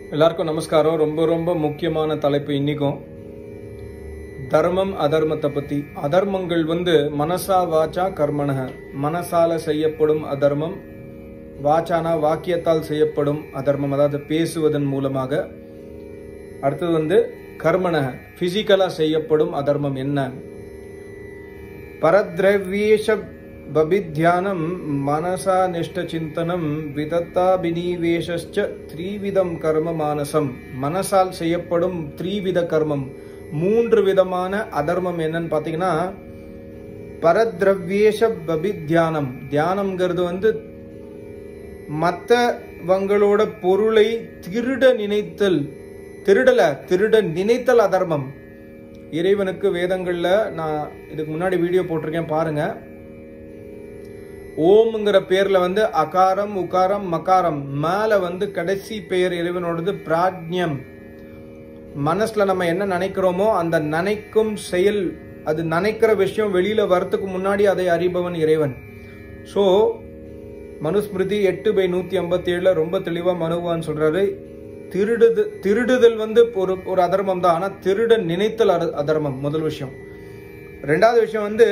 எல்லாருக்கும் நமஸ்காரம் ரொம்ப ரொம்ப முக்கியமான தலைப்பு இன்னைக்கும் தர்மம் அதர்மத்தை பத்தி அதர்மங்கள் வந்து மனசா வாச்சா கர்மணக மனசால செய்யப்படும் அதர்மம் வாச்சானா வாக்கியத்தால் செய்யப்படும் அதர்மம் அதாவது பேசுவதன் மூலமாக அடுத்தது வந்து கர்மணக பிசிக்கலா செய்யப்படும் அதர்மம் என்ன பரத்ரவ்யேஷ பபித்யானம் மனசா நிஷ்ட சிந்தனம் விதத்தாபினிவேஷ்ச த்ரீவிதம் கர்ம மானசம் மனசால் செய்யப்படும் த்ரீவித கர்மம் மூன்று விதமான அதர்மம் என்னன்னு பார்த்தீங்கன்னா பரத்ரவ்யேஷ பபித்யானம் தியானம்ங்கிறது வந்து மற்றவங்களோட பொருளை திருட நினைத்தல் திருடல திருட நினைத்தல் அதர்மம் இறைவனுக்கு வேதங்கள்ல நான் இதுக்கு முன்னாடி வீடியோ போட்டிருக்கேன் பாருங்க ஓம்ங்கிற பேர்ல வந்து அகாரம் உகாரம் மகாரம் மேல வந்து கடைசி பெயர் இறைவனோடது பிராஜ்யம் மனசுல நம்ம என்ன நினைக்கிறோமோ அந்த நினைக்கும் செயல் அது நினைக்கிற விஷயம் வெளியில வரத்துக்கு முன்னாடி அதை அறிபவன் இறைவன் ஸோ மனுஸ்மிருதி எட்டு பை நூத்தி ஐம்பத்தி ஏழுல ரொம்ப தெளிவா மனுவான் சொல்றாரு திருடுது திருடுதல் வந்து ஒரு ஒரு அதர்மம் தான் ஆனா திருட நினைத்தல் அர- அதர்மம் முதல் விஷயம் ரெண்டாவது விஷயம் வந்து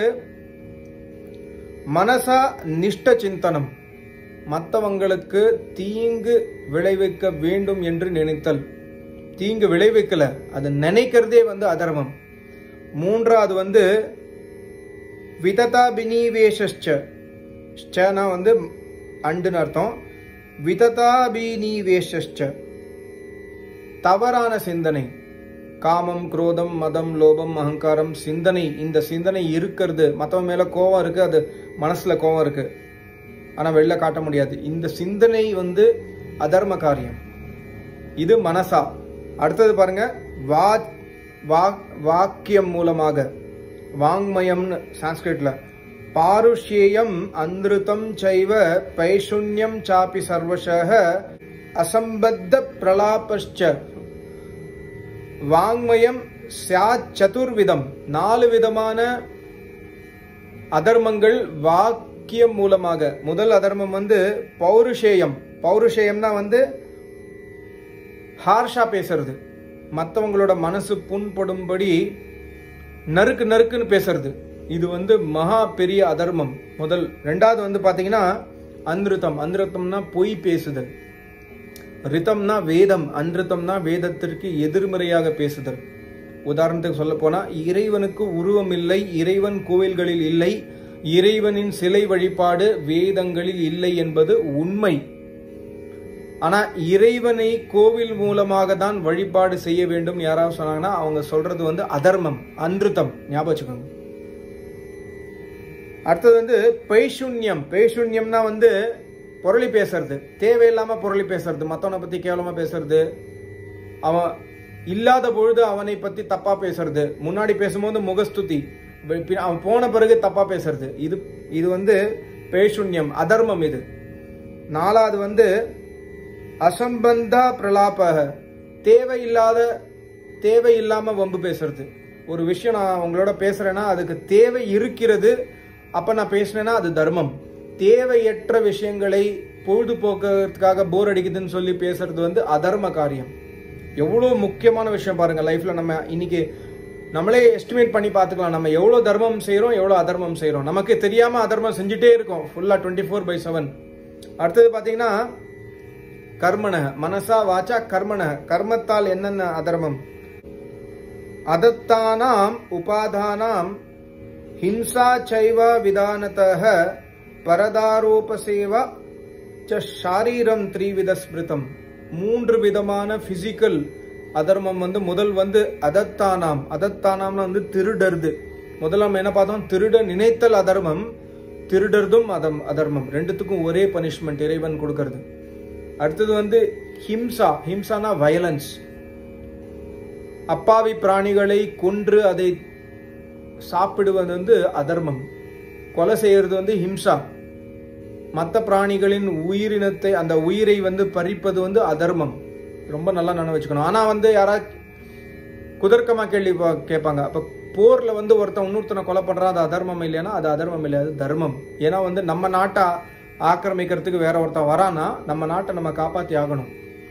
மனசா நிஷ்ட சிந்தனம் மற்றவங்களுக்கு தீங்கு விளைவிக்க வேண்டும் என்று நினைத்தல் தீங்கு விளைவிக்கல அது நினைக்கிறதே வந்து அதர்மம் மூன்றாவது வந்து விததா பினிவேஷ்ச ஸ்சனா வந்து அண்டுன்னு அர்த்தம் விததாபினிவேஷ்ச தவறான சிந்தனை காமம் குரோதம் மதம் லோபம் அகங்காரம் சிந்தனை இந்த சிந்தனை இருக்கிறது மற்றவன் மேல கோவம் இருக்கு அது மனசுல கோவம் இருக்கு ஆனா வெளில காட்ட முடியாது இந்த சிந்தனை வந்து அதர்ம காரியம் இது மனசா அடுத்தது பாருங்க வா வா- வாக்கியம் மூலமாக வாங்மயம்னு சான்ஸ்கிரிட்ல பாருஷ்யேயம் அந்திருத்தம் சைவ பைஷுன்யம் சாப்பி சர்வசக அசம்பத்த பிரலாபஷ்ச வாங்மயம் சியாத் சதுர்விதம் நாலு விதமான அதர்மங்கள் வாக்கியம் மூலமாக முதல் அதர்மம் வந்து பௌருஷேயம் பௌருஷேயம்னா வந்து ஹார்ஷா பேசுறது மற்றவங்களோட மனசு புண்படும்படி நறுக்கு நறுக்குன்னு பேசுறது இது வந்து மகா பெரிய அதர்மம் முதல் ரெண்டாவது வந்து பாத்தீங்கன்னா அன்ருத்தம் அன்ருத்தம்னா பொய் பேசுதல் ரிதம்னா வேதம் அன்ருத்தம்னா வேதத்திற்கு எதிர்மறையாக பேசுதல் உதாரணத்துக்கு சொல்ல போனா இறைவனுக்கு உருவம் இல்லை இறைவன் கோவில்களில் இல்லை இறைவனின் சிலை வழிபாடு வேதங்களில் இல்லை என்பது உண்மை ஆனா இறைவனை கோவில் மூலமாக தான் வழிபாடு செய்ய வேண்டும் யாராவது சொன்னாங்கன்னா அவங்க சொல்றது வந்து அதர்மம் அன்ருத்தம் ஞாபகம் வச்சுக்கோங்க அடுத்தது வந்து பைஷுன்யம் பைஷுன்யம்னா வந்து புரளி பேசுறது தேவையில்லாம புரளி பேசுறது மத்தவனை பத்தி கேவலமா பேசுறது அவன் இல்லாத பொழுது அவனை பத்தி தப்பா பேசுறது முன்னாடி பேசும்போது முகஸ்துதி வெ- பின் அவன் போன பிறகு தப்பா பேசுறது இது இது வந்து பேஷுன்யம் அதர்மம் இது நாலாவது வந்து அசம்பந்தா பிரலாபக தேவையில்லாத தேவையில்லாம வம்பு பேசுறது ஒரு விஷயம் நான் உங்களோட பேசுறேன்னா அதுக்கு தேவை இருக்கிறது அப்ப நான் பேசுனேன்னா அது தர்மம் தேவையற்ற விஷயங்களை பொழுதுபோக்குறதுக்காக போர் அடிக்குதுன்னு சொல்லி பேசுறது வந்து அதர்ம காரியம் எவ்வளோ முக்கியமான விஷயம் பாருங்க லைஃப்ல நம்ம இன்னைக்கு நம்மளே எஸ்டிமேட் பண்ணி பார்த்துக்கலாம் நம்ம எவ்வளோ தர்மம் செய்கிறோம் எவ்வளோ அதர்மம் செய்கிறோம் நமக்கு தெரியாம அதர்மம் செஞ்சுட்டே இருக்கோம் ஃபுல்லா டுவெண்ட்டி ஃபோர் பை செவன் அடுத்தது பார்த்தீங்கன்னா கர்மண மனசா வாச்சா கர்மண கர்மத்தால் என்னென்ன அதர்மம் அதத்தானாம் உபாதானாம் ஹிம்சா சைவ விதானத்தக பரதாரோபசேவ ச ஷாரீரம் த்ரீவித ஸ்மிருதம் மூன்று விதமான பிசிக்கல் அதர்மம் வந்து முதல் வந்து அதத்தானாம் அதத்தானாம்னா வந்து திருடர்து முதல்ல நம்ம என்ன பார்த்தோம் திருட நினைத்தல் அதர்மம் திருடர்தும் அதம் அதர்மம் ரெண்டுத்துக்கும் ஒரே பனிஷ்மெண்ட் இறைவன் கொடுக்கறது அடுத்தது வந்து ஹிம்சா ஹிம்சானா வயலன்ஸ் அப்பாவி பிராணிகளை கொன்று அதை சாப்பிடுவது வந்து அதர்மம் கொலை செய்யறது வந்து ஹிம்சா மற்ற பிராணிகளின் உயிரினத்தை அந்த உயிரை வந்து பறிப்பது வந்து அதர்மம் ரொம்ப நல்லா நினைவு வச்சுக்கணும் ஆனா வந்து யாராவது குதர்க்கமா கேள்வி பா- கேட்பாங்க அப்ப போர்ல வந்து ஒருத்தன் இன்னொருத்தனை கொலை பண்றான் அது அதர்மம் இல்லையானா அது அதர்மம் இல்லை அது தர்மம் ஏன்னா வந்து நம்ம நாட்டை ஆக்கிரமிக்கிறதுக்கு வேற ஒருத்தன் வரானா நம்ம நாட்டை நம்ம காப்பாத்தி ஆகணும்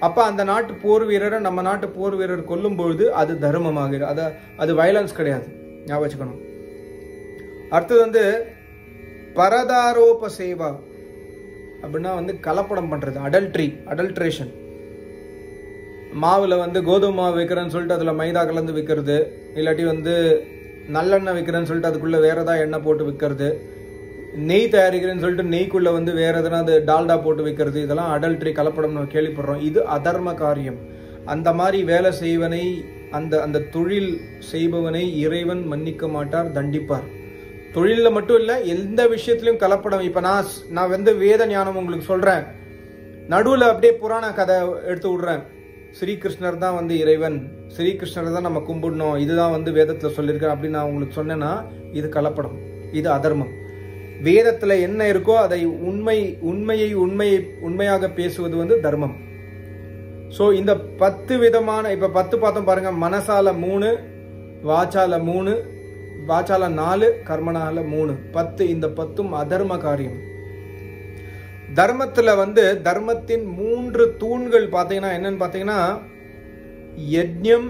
அப்ப அந்த நாட்டு போர் வீரரை நம்ம நாட்டு போர் வீரர் கொல்லும் பொழுது அது தர்மமாகிறது அது அது வயலன்ஸ் கிடையாது ஞாபகம் வச்சுக்கணும் அடுத்தது வந்து பரதாரோப சேவா அப்படின்னா வந்து கலப்படம் பண்றது அடல்ட்ரி அடல்ட்ரேஷன் மாவுல வந்து கோதுமை மாவு வைக்கிறேன்னு சொல்லிட்டு அதுல மைதா கலந்து விற்கிறது இல்லாட்டி வந்து நல்லெண்ணெய் விற்கிறேன்னு சொல்லிட்டு அதுக்குள்ள வேற ஏதாவது எண்ணெய் போட்டு விற்கிறது நெய் தயாரிக்கிறேன்னு சொல்லிட்டு நெய்க்குள்ள வந்து வேற எதனா அது டால்டா போட்டு விற்கிறது இதெல்லாம் அடல்ட்ரி கலப்படம் நம்ம கேள்விப்படுறோம் இது அதர்ம காரியம் அந்த மாதிரி வேலை செய்வனை அந்த அந்த தொழில் செய்பவனை இறைவன் மன்னிக்க மாட்டார் தண்டிப்பார் தொழில்ல மட்டும் இல்ல எந்த விஷயத்திலும் கலப்படம் இப்ப நான் ஸ்- நான் வந்து வேத ஞானம் உங்களுக்கு சொல்றேன் நடுவுல அப்படியே புராண கதை எடுத்து விடுறேன் ஸ்ரீகிருஷ்ணர் தான் வந்து இறைவன் ஸ்ரீகிருஷ்ணர் தான் நம்ம கும்பிடணும் இதுதான் வந்து வேதத்துல சொல்லியிருக்கேன் அப்படின்னு நான் உங்களுக்கு சொன்னேன்னா இது கலப்படம் இது அதர்மம் வேதத்துல என்ன இருக்கோ அதை உண்மை உண்மையை உண்மையை உண்மையாக பேசுவது வந்து தர்மம் சோ இந்த பத்து விதமான இப்ப பத்து பார்த்தோம் பாருங்க மனசால மூணு வாச்சால மூணு வாச்சால நாலு கர்மனால மூணு பத்து இந்த பத்தும் அதர்ம காரியம் தர்மத்துல வந்து தர்மத்தின் மூன்று தூண்கள் பாத்தீங்கன்னா என்னன்னு பாத்தீங்கன்னா யஜ்ஞம்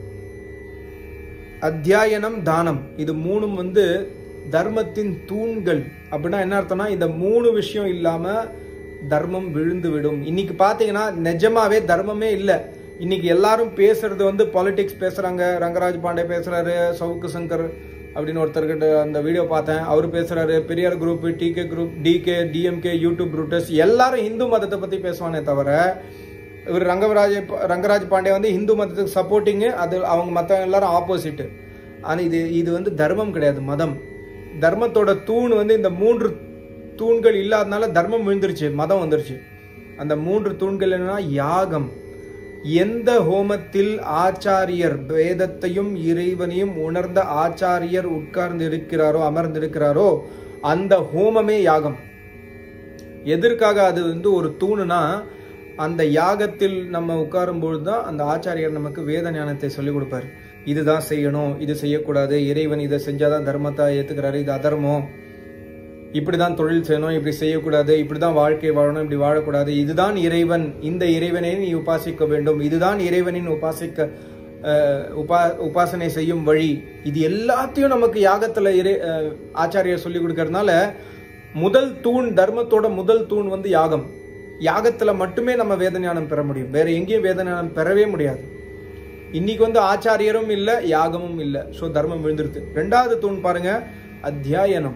அத்தியாயனம் தானம் இது மூணும் வந்து தர்மத்தின் தூண்கள் அப்படின்னா என்ன அர்த்தம்னா இந்த மூணு விஷயம் இல்லாம தர்மம் விழுந்து விடும் இன்னைக்கு பாத்தீங்கன்னா நிஜமாவே தர்மமே இல்ல இன்னைக்கு எல்லாரும் பேசுறது வந்து பாலிடிக்ஸ் பேசுறாங்க ரங்கராஜ் பாண்டே பேசுறாரு சவுக்கு சங்கர் அப்படின்னு ஒருத்தர்கிட்ட அந்த வீடியோ பார்த்தேன் அவர் பேசுறாரு Periyar group DK group DK DMK YouTube ரூட்டர்ஸ் எல்லாரும் இந்து மதத்தை பத்தி பேசுவானே தவிர இவர் ரங்கராஜ் ரங்கராஜ் பாண்டே வந்து இந்து மதத்துக்கு சப்போர்ட்டிங்கு அது அவங்க மற்ற எல்லாரும் ஆப்போசிட் ஆனால் இது இது வந்து தர்மம் கிடையாது மதம் தர்மத்தோட தூண் வந்து இந்த மூன்று தூண்கள் இல்லாதனால தர்மம் விழுந்துருச்சு மதம் வந்துருச்சு அந்த மூன்று தூண்கள் என்னன்னா யாகம் எந்த ஹோமத்தில் ஆச்சாரியர் வேதத்தையும் இறைவனையும் உணர்ந்த ஆச்சாரியர் உட்கார்ந்து இருக்கிறாரோ அமர்ந்திருக்கிறாரோ அந்த ஹோமமே யாகம் எதற்காக அது வந்து ஒரு தூணுனா அந்த யாகத்தில் நம்ம உட்காரும் பொழுது தான் அந்த ஆச்சாரியர் நமக்கு வேத ஞானத்தை சொல்லிக் கொடுப்பார் இதுதான் செய்யணும் இது செய்யக்கூடாது இறைவன் இதை செஞ்சாதான் தர்மத்தை ஏத்துக்கிறாரு இது அதர்மம் இப்படிதான் தொழில் செய்யணும் இப்படி செய்யக்கூடாது இப்படிதான் வாழ்க்கை வாழணும் இப்படி வாழக்கூடாது இதுதான் இறைவன் இந்த இறைவனை நீ உபாசிக்க வேண்டும் இதுதான் இறைவனின் உபாசிக்க அஹ், உபா உபாசனை செய்யும் வழி இது எல்லாத்தையும் நமக்கு யாகத்துல இறை அஹ், ஆச்சாரியர் சொல்லி கொடுக்கறதுனால முதல் தூண் தர்மத்தோட முதல் தூண் வந்து யாகம் யாகத்துல மட்டுமே நம்ம வேத ஞானம் பெற முடியும் வேற எங்கேயும் வேத ஞானம் பெறவே முடியாது இன்னைக்கு வந்து ஆச்சாரியரும் இல்ல யாகமும் இல்ல சோ தர்மம் விழுந்துருது ரெண்டாவது தூண் பாருங்க அத்தியாயனம்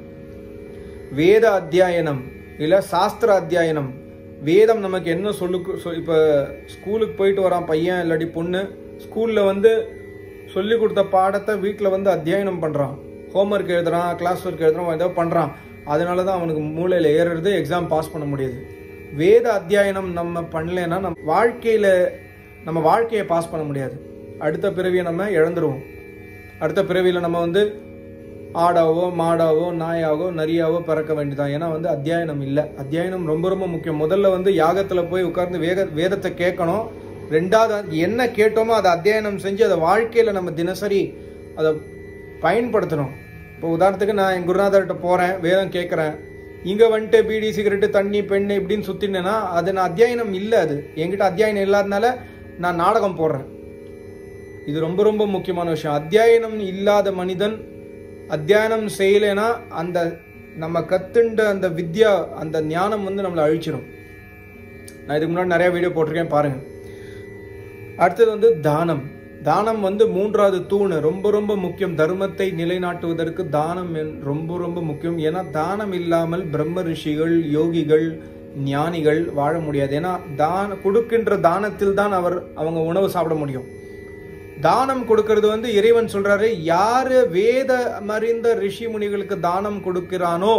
வேத அத்தியாயனம் இல்ல சாஸ்திர அத்தியாயனம் வேதம் நமக்கு என்ன சொல்லு சொ- இப்ப ஸ்கூலுக்கு போயிட்டு வரான் பையன் இல்லாட்டி பொண்ணு ஸ்கூல்ல வந்து சொல்லி கொடுத்த பாடத்தை வீட்டில் வந்து அத்தியாயனம் பண்றான் ஹோம்ஒர்க் எழுதுறான் கிளாஸ் ஒர்க் எழுதுறான் ஏதோ பண்றான் அதனால தான் அவனுக்கு மூளையில ஏறுறது எக்ஸாம் பாஸ் பண்ண முடியுது வேத அத்தியாயனம் நம்ம பண்ணலைன்னா நம்ம வாழ்க்கையில நம்ம வாழ்க்கையை பாஸ் பண்ண முடியாது அடுத்த பிறவியை நம்ம இழந்துருவோம் அடுத்த பிறவியில நம்ம வந்து ஆடாவோ மாடாவோ நாயாவோ நரியாவோ பிறக்க வேண்டியதான் ஏன்னா வந்து அத்தியாயனம் இல்லை அத்தியாயனம் ரொம்ப ரொம்ப முக்கியம் முதல்ல வந்து யாகத்துல போய் உட்கார்ந்து வேக வேதத்தை கேட்கணும் ரெண்டாவது அது என்ன கேட்டோமோ அதை அத்தியாயனம் செஞ்சு அதை வாழ்க்கையில நம்ம தினசரி அதை பயன்படுத்தணும் இப்போ உதாரணத்துக்கு நான் என் குருநாதர்கிட்ட போறேன் வேதம் கேட்கறேன் இங்க வந்துட்டு பீடி சிகரெட்டு தண்ணி பெண்ணு இப்படின்னு சுத்தினேன்னா அது நான் அத்தியாயனம் இல்லை அது என்கிட்ட அத்தியாயனம் இல்லாதனால நான் நாடகம் போடுறேன் இது ரொம்ப ரொம்ப முக்கியமான விஷயம் அத்தியாயனம் இல்லாத மனிதன் அத்தியாயனம் செய்யலைன்னா அந்த நம்ம கத்துண்ட அந்த வித்யா அந்த ஞானம் வந்து நம்மளை அழிச்சிடும் நான் இதுக்கு முன்னாடி நிறைய வீடியோ போட்டிருக்கேன் பாருங்க அடுத்தது வந்து தானம் தானம் வந்து மூன்றாவது தூண் ரொம்ப ரொம்ப முக்கியம் தர்மத்தை நிலைநாட்டுவதற்கு தானம் என்- ரொம்ப ரொம்ப முக்கியம் ஏன்னா தானம் இல்லாமல் பிரம்ம ரிஷிகள் யோகிகள் ஞானிகள் வாழ முடியாது ஏன்னா தான கொடுக்கின்ற தானத்தில் தான் அவர் அவங்க உணவு சாப்பிட முடியும் தானம் கொடுக்கிறது வந்து இறைவன் சொல்றாரு யாரு வேத மறிந்த ரிஷி முனிகளுக்கு தானம் கொடுக்கிறானோ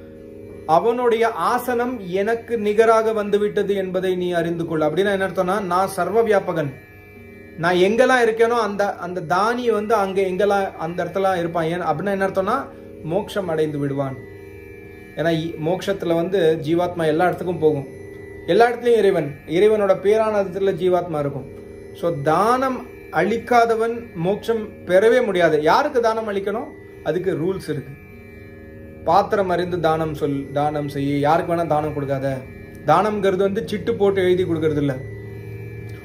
அவனுடைய ஆசனம் எனக்கு நிகராக வந்துவிட்டது என்பதை நீ அறிந்து கொள் அப்படின்னா என்ன அர்த்தம்னா நான் சர்வ வியாபகன் நான் எங்கெல்லாம் இருக்கேனோ அந்த அந்த தானி வந்து அங்க எங்கெல்லாம் அந்த இடத்துல இருப்பான் ஏன் அப்படின்னா என்ன அர்த்தம்னா மோட்சம் அடைந்து விடுவான் ஏன்னா இ- மோட்சத்துல வந்து ஜீவாத்மா எல்லா இடத்துக்கும் போகும் எல்லா இடத்துலயும் இறைவன் இறைவனோட பேரானதத்துல ஜீவாத்மா இருக்கும் ஸோ தானம் அளிக்காதவன் மோட்சம் பெறவே முடியாது யாருக்கு தானம் அளிக்கணும் அதுக்கு ரூல்ஸ் இருக்கு பாத்திரம் அறிந்து தானம் சொல் தானம் செய்ய யாருக்கு வேணா தானம் கொடுக்காத தானம்ங்கிறது வந்து சிட்டு போட்டு எழுதி கொடுக்கறது இல்ல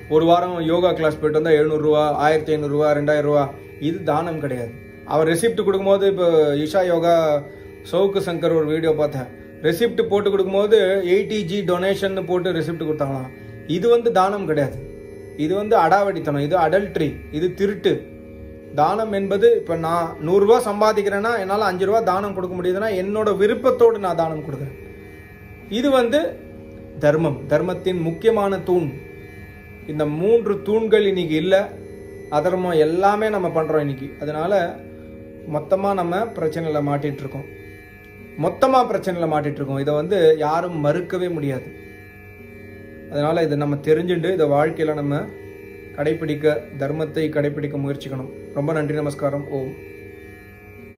ஒரு வாரம் யோகா கிளாஸ் போயிட்டு வந்தால் எழுநூறுவா ஆயிரத்தி ஐநூறுரூவா ரெண்டாயிரம் ரூபா இது தானம் கிடையாது அவர் ரெசிப்ட் கொடுக்கும்போது இப்போ இஷா யோகா சவுக்கு சங்கர் ஒரு வீடியோ பார்த்தேன் ரெசிப்ட் போட்டு கொடுக்கும்போது எயிட்டி ஜி டொனேஷன் போட்டு ரெசிப்ட் கொடுத்தாங்களாம் இது வந்து தானம் கிடையாது இது வந்து அடாவடித்தனம் இது அடல்ட்ரி இது திருட்டு தானம் என்பது இப்போ நான் நூறுரூவா சம்பாதிக்கிறேன்னா என்னால் அஞ்சு ரூபா தானம் கொடுக்க முடியுதுன்னா என்னோட விருப்பத்தோடு நான் தானம் கொடுக்குறேன் இது வந்து தர்மம் தர்மத்தின் முக்கியமான தூண் இந்த மூன்று தூண்கள் இன்னைக்கு இல்லை அதர்மம் எல்லாமே நம்ம பண்ணுறோம் இன்னைக்கு அதனால மொத்தமாக நம்ம பிரச்சனையில் மாட்டிட்டு இருக்கோம் மொத்தமாக பிரச்சனையில் மாட்டிட்டு இருக்கோம் இதை வந்து யாரும் மறுக்கவே முடியாது அதனால இதை நம்ம தெரிஞ்சுட்டு இதை வாழ்க்கையில் நம்ம கடைபிடிக்க தர்மத்தை கடைபிடிக்க முயற்சிக்கணும் ரொம்ப நன்றி நமஸ்காரம் ஓம்